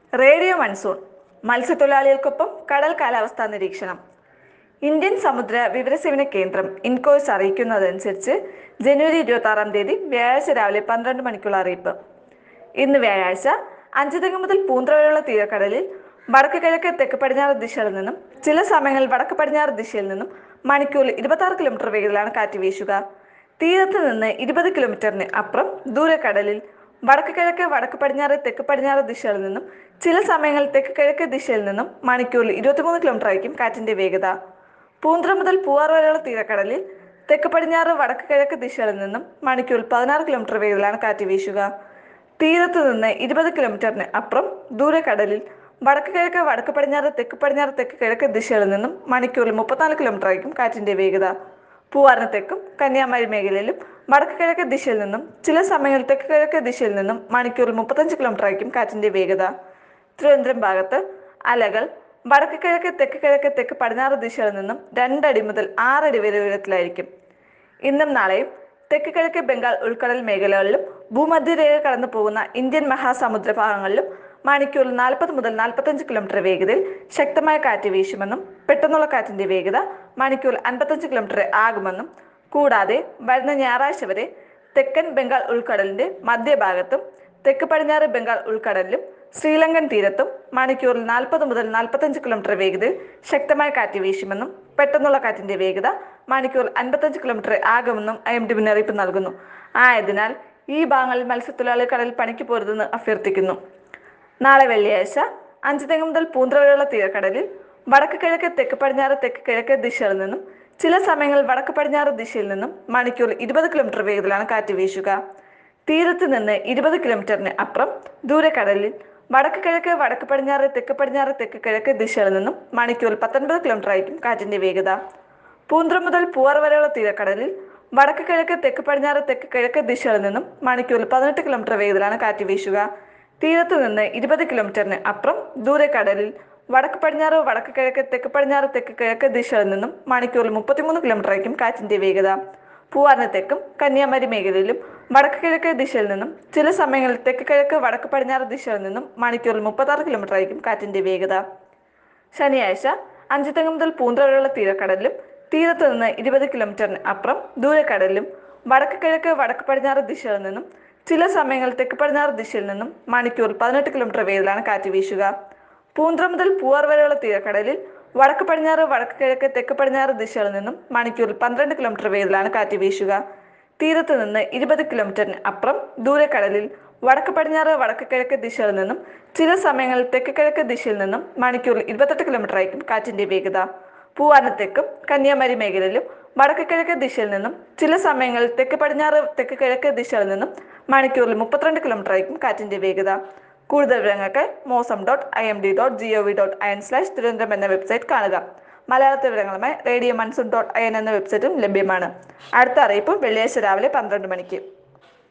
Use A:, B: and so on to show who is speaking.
A: radio monsoon മത്സ്യത്തൊഴിലാളികൾക്കൊപ്പം കടൽ കാലാവസ്ഥാ നിരീക്ഷണം ഇന്ത്യൻ സമുദ്ര വിവരസേവന കേന്ദ്രം ഇൻകോയ്സ് അറിയിക്കുന്നതനുസരിച്ച് ജനുവരി ഇരുപത്തി ആറാം തീയതി വ്യാഴാഴ്ച രാവിലെ പന്ത്രണ്ട് മണിക്കുള്ള അറിയിപ്പ് ഇന്ന് വ്യാഴാഴ്ച അഞ്ചുതെങ്ങ് മുതൽ പൂന്തറ വരെയുള്ള തീരക്കടലിൽ വടക്ക് കിഴക്ക് തെക്ക് പടിഞ്ഞാറ് ദിശയിൽ നിന്നും ചില സമയങ്ങളിൽ വടക്ക് പടിഞ്ഞാറ് ദിശയിൽ നിന്നും മണിക്കൂറിൽ ഇരുപത്തി ആറ് കിലോമീറ്റർ വേഗത്തിലാണ് കാറ്റ് വീശുക തീരത്ത് നിന്ന് ഇരുപത് കിലോമീറ്ററിന് അപ്പുറം ദൂരക്കടലിൽ വടക്ക് കിഴക്ക് വടക്ക് പടിഞ്ഞാറ് തെക്ക് പടിഞ്ഞാറ് ദിശയിൽ നിന്നും ചില സമയങ്ങളിൽ തെക്ക് കിഴക്ക് ദിശയിൽ നിന്നും മണിക്കൂറിൽ ഇരുപത്തിമൂന്ന് കിലോമീറ്റർ ആയിരിക്കും കാറ്റിന്റെ വേഗത പൂന്തറ മുതൽ പൂവാർ വരെയുള്ള തീരക്കടലിൽ തെക്ക് പടിഞ്ഞാറ് വടക്ക് കിഴക്ക് ദിശയിൽ നിന്നും മണിക്കൂറിൽ പതിനാറ് കിലോമീറ്റർ വേഗത്തിലാണ് കാറ്റ് വീശുക തീരത്ത് നിന്ന് ഇരുപത് കിലോമീറ്ററിന് അപ്പുറം ദൂരക്കടലിൽ വടക്ക് കിഴക്ക് വടക്ക് പടിഞ്ഞാറ് തെക്ക് പടിഞ്ഞാറ് തെക്ക് കിഴക്ക് ദിശയിൽ നിന്നും മണിക്കൂറിൽ മുപ്പത്തിനാല് കിലോമീറ്റർ ആയിരിക്കും കാറ്റിന്റെ വേഗത പൂവാറിന് തെക്കും കന്യാകുമാരി മേഖലയിലും വടക്ക് കിഴക്ക് ദിശയിൽ നിന്നും ചില സമയങ്ങളിൽ തെക്ക് കിഴക്ക് ദിശയിൽ നിന്നും മണിക്കൂറിൽ മുപ്പത്തഞ്ച് കിലോമീറ്റർ ആയിരിക്കും കാറ്റിന്റെ വേഗത തിരുവനന്തപുരം ഭാഗത്ത് അലകൾ വടക്ക് കിഴക്ക് തെക്ക് കിഴക്ക് തെക്ക് പടിഞ്ഞാറ് ദിശയിൽ നിന്നും രണ്ടടി മുതൽ ആറടി വരെ ഉയരത്തിലായിരിക്കും ഇന്നും നാളെയും തെക്ക് കിഴക്ക് ബംഗാൾ ഉൾക്കടൽ മേഖലകളിലും ഭൂമധ്യരേഖ കടന്നു പോകുന്ന ഇന്ത്യൻ മഹാസമുദ്ര ഭാഗങ്ങളിലും മണിക്കൂറിൽ നാൽപ്പത് മുതൽ നാൽപ്പത്തഞ്ച് കിലോമീറ്റർ വേഗതയിൽ ശക്തമായ കാറ്റ് വീശുമെന്നും പെട്ടെന്നുള്ള കാറ്റിന്റെ വേഗത മണിക്കൂറിൽ അൻപത്തഞ്ച് കിലോമീറ്റർ ആകുമെന്നും കൂടാതെ വരുന്ന ഞായറാഴ്ച വരെ തെക്കൻ ബംഗാൾ ഉൾക്കടലിന്റെ മധ്യഭാഗത്തും തെക്ക് പടിഞ്ഞാറ് ബംഗാൾ ഉൾക്കടലിലും ശ്രീലങ്കൻ തീരത്തും മണിക്കൂറിൽ നാൽപ്പത് മുതൽ നാൽപ്പത്തഞ്ച് കിലോമീറ്റർ വേഗതയിൽ ശക്തമായ കാറ്റ് വീശുമെന്നും പെട്ടെന്നുള്ള കാറ്റിന്റെ വേഗത മണിക്കൂറിൽ അൻപത്തഞ്ച് കിലോമീറ്റർ ആകുമെന്നും ഐ എം ഡി മുന്നറിയിപ്പ് നൽകുന്നു ആയതിനാൽ ഈ ഭാഗങ്ങളിൽ മത്സ്യത്തൊഴിലാളി കടലിൽ പണിക്ക് പോരുതെന്ന് അഭ്യർത്ഥിക്കുന്നു നാളെ വെള്ളിയാഴ്ച അഞ്ച് തെങ്ങ് മുതൽ പൂന്തറ വരെയുള്ള തീരക്കടലിൽ വടക്ക് കിഴക്ക് തെക്ക് പടിഞ്ഞാറ് തെക്ക് കിഴക്ക് ദിശയിൽ നിന്നും ചില സമയങ്ങളിൽ വടക്ക് പടിഞ്ഞാറ് ദിശയിൽ നിന്നും മണിക്കൂറിൽ ഇരുപത് കിലോമീറ്റർ വേഗത്തിലാണ് കാറ്റ് വീശുക തീരത്ത് നിന്ന് ഇരുപത് കിലോമീറ്ററിന് അപ്പുറം ദൂരക്കടലിൽ വടക്ക് കിഴക്ക് വടക്ക് പടിഞ്ഞാറ് തെക്ക് പടിഞ്ഞാറ് തെക്ക് കിഴക്ക് ദിശയിൽ നിന്നും മണിക്കൂറിൽ പത്തൊൻപത് കിലോമീറ്റർ ആയിരിക്കും കാറ്റിന്റെ വേഗത പൂന്തറ മുതൽ പൂവാർ വരെയുള്ള തീരക്കടലിൽ വടക്ക് കിഴക്ക് തെക്ക് പടിഞ്ഞാറ് തെക്ക് കിഴക്ക് ദിശയിൽ നിന്നും മണിക്കൂറിൽ പതിനെട്ട് കിലോമീറ്റർ വേഗത്തിലാണ് കാറ്റ് വീശുക തീരത്ത് നിന്ന് ഇരുപത് കിലോമീറ്ററിന് അപ്പുറം ദൂരക്കടലിൽ വടക്ക് പടിഞ്ഞാറ് വടക്ക് കിഴക്ക് തെക്ക് പടിഞ്ഞാറ് തെക്ക് കിഴക്ക് ദിശയിൽ നിന്നും മണിക്കൂറിൽ മുപ്പത്തിമൂന്ന് കിലോമീറ്റർ ആയിരിക്കും കാറ്റിന്റെ വേഗത പൂവാറിന് തെക്കും കന്യാകുമാരി മേഖലയിലും വടക്ക് കിഴക്ക് ദിശയിൽ നിന്നും ചില സമയങ്ങളിൽ തെക്ക് കിഴക്ക് വടക്ക് പടിഞ്ഞാറ് ദിശയിൽ നിന്നും മണിക്കൂറിൽ മുപ്പത്താറ് കിലോമീറ്റർ ആയിരിക്കും കാറ്റിന്റെ വേഗത ശനിയാഴ്ച അഞ്ചുതെങ്ങ് മുതൽ പൂന്തറ വരെയുള്ള തീരക്കടലിലും തീരത്ത് നിന്ന് ഇരുപത് കിലോമീറ്ററിന് അപ്പുറം ദൂരക്കടലിലും വടക്ക് കിഴക്ക് വടക്ക് പടിഞ്ഞാറ് ദിശയിൽ നിന്നും ചില സമയങ്ങളിൽ തെക്ക് പടിഞ്ഞാറ് ദിശയിൽ നിന്നും മണിക്കൂറിൽ പതിനെട്ട് കിലോമീറ്റർ വേഗത്തിലാണ് കാറ്റ് വീശുക പൂന്തറ മുതൽ പൂവാർ വരെയുള്ള തീരക്കടലിൽ വടക്ക് പടിഞ്ഞാറ് വടക്ക് കിഴക്ക് തെക്ക് പടിഞ്ഞാറ് ദിശയിൽ നിന്നും മണിക്കൂറിൽ പന്ത്രണ്ട് കിലോമീറ്റർ വേഗത്തിലാണ് കാറ്റ് വീശുക തീരത്ത് നിന്ന് ഇരുപത് കിലോമീറ്ററിന് അപ്പുറം ദൂരക്കടലിൽ വടക്ക് പടിഞ്ഞാറ് വടക്ക് കിഴക്ക് ദിശയിൽ നിന്നും ചില സമയങ്ങളിൽ തെക്ക് കിഴക്ക് ദിശയിൽ നിന്നും മണിക്കൂറിൽ ഇരുപത്തെട്ട് കിലോമീറ്റർ ആയിരിക്കും കാറ്റിന്റെ വേഗത പൂവാറിന് തെക്കും കന്യാകുമാരി മേഖലയിലും വടക്ക് കിഴക്ക് ദിശയിൽ നിന്നും ചില സമയങ്ങളിൽ തെക്ക് പടിഞ്ഞാറ് തെക്ക് കിഴക്ക് ദിശയിൽ നിന്നും മണിക്കൂറിൽ മുപ്പത്തിരണ്ട് കിലോമീറ്റർ ആയിരിക്കും കാറ്റിന്റെ വേഗത കൂടുതൽ വിവരങ്ങൾക്ക് mausam dot I M D dot G O V dot I N slash Thiruvananthapuram എന്ന വെബ്സൈറ്റ് കാണുക മലയാളത്തെ വിവരങ്ങളുമായി radio monsoon dot I N എന്ന വെബ്സൈറ്റും ലഭ്യമാണ് അടുത്ത അറിയിപ്പ് വെള്ളിയാഴ്ച രാവിലെ പന്ത്രണ്ട് മണിക്ക്